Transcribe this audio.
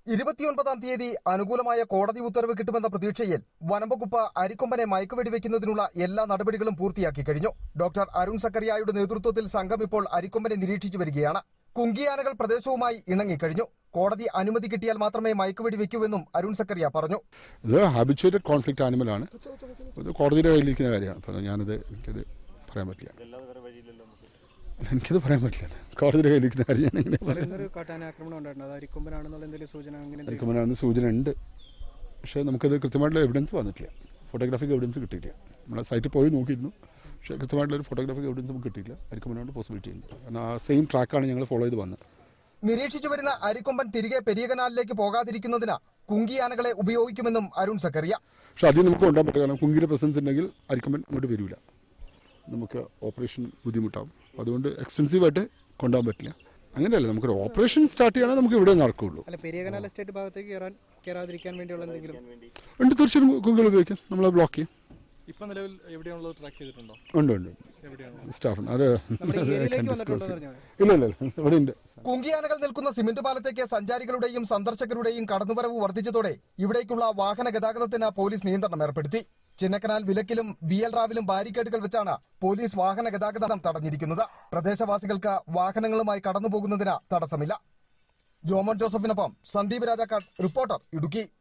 ഇരുപത്തിയൊൻപതാം തീയതി അനുകൂലമായ കോടതി ഉത്തരവ് കിട്ടുമെന്ന പ്രതീക്ഷയിൽ വനംവകുപ്പ് അരിക്കൊമ്പനെ മയക്കുവെടിവെക്കുന്നതിനുള്ള എല്ലാ നടപടികളും പൂർത്തിയാക്കി കഴിഞ്ഞു ഡോക്ടർ അരുൺ സക്കറിയായുടെ നേതൃത്വത്തിൽ സംഘം ഇപ്പോൾ അരിക്കൊമ്പനെ നിരീക്ഷിച്ചു വരികയാണ് കുങ്കിയാനകൾ പ്രദേശവുമായി ഇണങ്ങിക്കഴിഞ്ഞു കോടതി അനുമതി കിട്ടിയാൽ മാത്രമേ മയക്കുവെടി വെക്കൂവെന്നും അരുൺ സക്കറിയ പറഞ്ഞു ഇത് ഹാബിച്വേറ്റഡ് കോൺഫ്ലിക്റ്റ് ആനിമലാണ് ഇത് കോടതിയുടെ കയ്യിലിരിക്കുന്ന കാര്യമാണ് അപ്പോൾ ഞാനത് എനിക്കത് പറയാൻ പറ്റില്ല എനിക്കത് പറയാൻ പറ്റില്ല കോടതിയുടെ കയ്യിലിരിക്കുന്ന കാര്യം ഞാൻ എങ്ങനെ പറയാം ഇന്നൊരു കാട്ടാന ആക്രമണം ഉണ്ടായിട്ടുണ്ട് അത് അരിക്കൊമ്പനാണെന്നുള്ള എന്തെങ്കിലും സൂചന അങ്ങനെ എന്തെങ്കിലും അരിക്കുമ്പോഴാണ് സൂചന ഉണ്ട് പക്ഷേ നമുക്കത് കൃത്യമായിട്ടുള്ള എവിഡൻസ് വന്നിട്ടില്ല ഫോട്ടോഗ്രാഫിക് എവിഡൻസ് കിട്ടിയില്ല നമ്മളെ സൈറ്റിൽ പോയി നോക്കിയിരുന്നു പക്ഷേ കൃത്യമായിട്ടുള്ള ഒരു ഫോട്ടോഗ്രാഫിക് എവിഡൻസ് നമുക്ക് കിട്ടിയില്ല അരിക്കുമ്പോഴാണ് പോസിബിലിറ്റി ഉണ്ട് കാരണം ആ സെയിം ട്രാക്കാണ് ഞങ്ങൾ ഫോളോ ചെയ്ത് വന്നത് നിരീക്ഷിച്ചു വരുന്ന അരിക്കൊമ്പൻ തിരികെ പെരിയ കനാലിലേക്ക് പോകാതിരിക്കുന്നതിന് കുങ്കിയാനകളെ ഉപയോഗിക്കുമെന്നും അരുൺ സക്കറിയ പക്ഷെ ആദ്യം നമുക്ക് കൊണ്ടുപോകാൻ പറ്റില്ല കാരണം കുങ്കിയുടെ പ്രസൻസ് ഉണ്ടെങ്കിൽ അരിക്കമ്പൻ ഇങ്ങോട്ട് വരില്ല നമുക്ക് ഓപ്പറേഷൻ ബുദ്ധിമുട്ടാവും അതുകൊണ്ട് എക്സ്റ്റെൻസീവായിട്ട് കൊണ്ടുപോകാൻ പറ്റില്ല അങ്ങനെയല്ല നമുക്കൊരു ഓപ്പറേഷൻ സ്റ്റാർട്ട് ചെയ്യണമെങ്കിൽ നമുക്ക് ഇവിടെ നടക്കുകയുള്ളൂ അല്ല പെരിയ കനാൽ എസ്റ്റേറ്റ് ഭാഗത്തേക്ക് കയറാൻ കയറാതിരിക്കാൻ വേണ്ടിയുള്ള എന്തെങ്കിലും ഉണ്ട് തീർച്ചയായും കുങ്കികൾ ഉപയോഗിക്കാം നമ്മളത് ബ്ലോക്ക് ചെയ്യും ഇപ്പൊ നിലവിൽ എവിടെയാണുള്ളത് ട്രാക്ക് ചെയ്തിട്ടുണ്ടോ ഉണ്ട് ഉണ്ട് എവിടെയാണ് സ്റ്റാഫിന് അത് നമ്മുടെ ഈ I can ഏരിയയിലേക്ക് disclose വന്നിട്ടുണ്ടോ it. പറഞ്ഞാൽ ഇല്ല ഇല്ല ഇല്ല ഇവിടെ ഉണ്ട് കുങ്കിയാനകൾ നിൽക്കുന്ന സിമന്റ് പാലത്തേക്ക് സഞ്ചാരികളുടെയും സന്ദർശകരുടെയും കടന്നുവരവ് വർദ്ധിച്ചതോടെ ഇവിടേക്കുള്ള വാഹന ഗതാഗതത്തിന് പോലീസ് നിയന്ത്രണം ഏർപ്പെടുത്തി ചിന്നക്കനാൽ വിലക്കിലും ബി എൽ റാവിലും ബാരിക്കേഡുകൾ വെച്ചാണ് പോലീസ് വാഹന ഗതാഗതം തടഞ്ഞിരിക്കുന്നത് പ്രദേശവാസികൾക്ക് വാഹനങ്ങളുമായി കടന്നുപോകുന്നതിന് തടസ്സമില്ല ജോമോൻ ജോസഫിനൊപ്പം സന്ദീപ് രാജാക്കാട് റിപ്പോർട്ടർ ഇടുക്കി